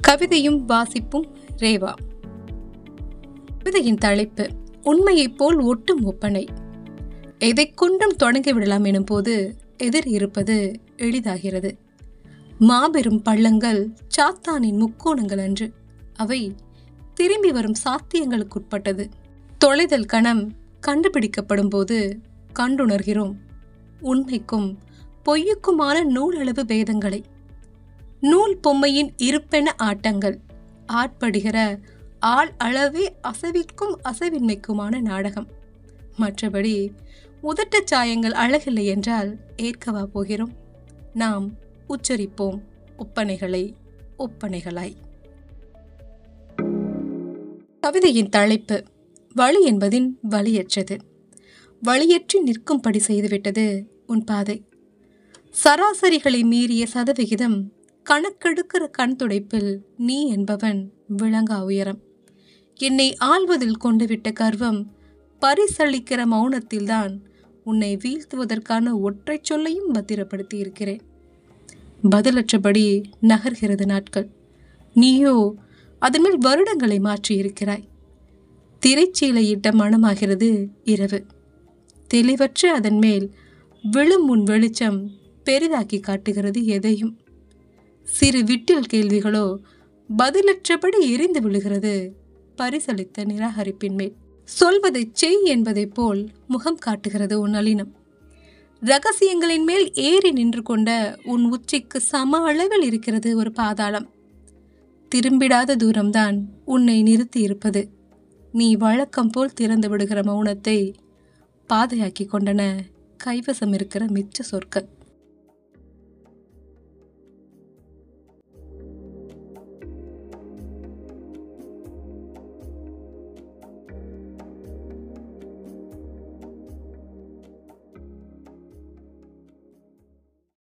கவிதையும் வாசிப்பும் ரேவா கவிதையின் தலைப்பு உண்மையைப் போல் ஒட்டும் ஒப்பனை எதைக் கொண்டும் தொடங்கி விடலாம் எனும் போது எதிர் இருப்பது எளிதாகிறது மாபெரும் பள்ளங்கள் சாத்தானின் முக்கோணங்கள் அன்று அவை திரும்பி வரும் சாத்தியங்களுக்குட்பட்டது தொலைதல் கணம் கண்டுபிடிக்கப்படும் போது கண்டுணர்கிறோம் உண்மைக்கும் பொய்யுக்குமான நூலளவு பேதங்களை நூல் பொம்மையின் இருப்பென ஆட்டங்கள் ஆட்படுகிற ஆள் அளவே அசைவிற்கும் அசைவின்மைக்குமான நாடகம் மற்றபடி உதட்டச் சாயங்கள் அழகில்லை என்றால் ஏற்கவா போகிறோம் நாம் உச்சரிப்போம் ஒப்பனைகளை ஒப்பனைகளாய் கவிதையின் தலைப்பு வழி என்பதின் வழியற்றது வழியற்றி நிற்கும்படி செய்துவிட்டது உன் பாதை சராசரிகளை மீறிய சதவிகிதம் கணக்கெடுக்கிற கண் துடைப்பில் நீ என்பவன் விளங்கா உயரம் என்னை ஆள்வதில் கொண்டுவிட்ட கர்வம் பரிசளிக்கிற மௌனத்தில்தான் உன்னை வீழ்த்துவதற்கான ஒற்றைச் சொல்லையும் பத்திரப்படுத்தி இருக்கிறேன் பதிலற்றபடி நகர்கிறது நாட்கள் நீயோ அதன் மேல் வருடங்களை மாற்றி இருக்கிறாய் திரைச்சீலையிட்ட மனமாகிறது இரவு தெளிவற்ற அதன் மேல் விழும் உன் வெளிச்சம் பெரிதாக்கி காட்டுகிறது எதையும் சிறு விட்டில் கேள்விகளோ பதிலற்றபடி எரிந்து விழுகிறது பரிசளித்த நிராகரிப்பின் மேல் சொல்வதை செய் என்பதைப் போல் முகம் காட்டுகிறது உன் நளினம் ரகசியங்களின் மேல் ஏறி நின்று கொண்ட உன் உச்சிக்கு சம அளவில் இருக்கிறது ஒரு பாதாளம் திரும்பிடாத தூரம்தான் உன்னை நிறுத்தி இருப்பது நீ வழக்கம் போல் திறந்து விடுகிற மௌனத்தை பாதையாக்கி கொண்டன கைவசம் இருக்கிற மிச்ச சொற்கள்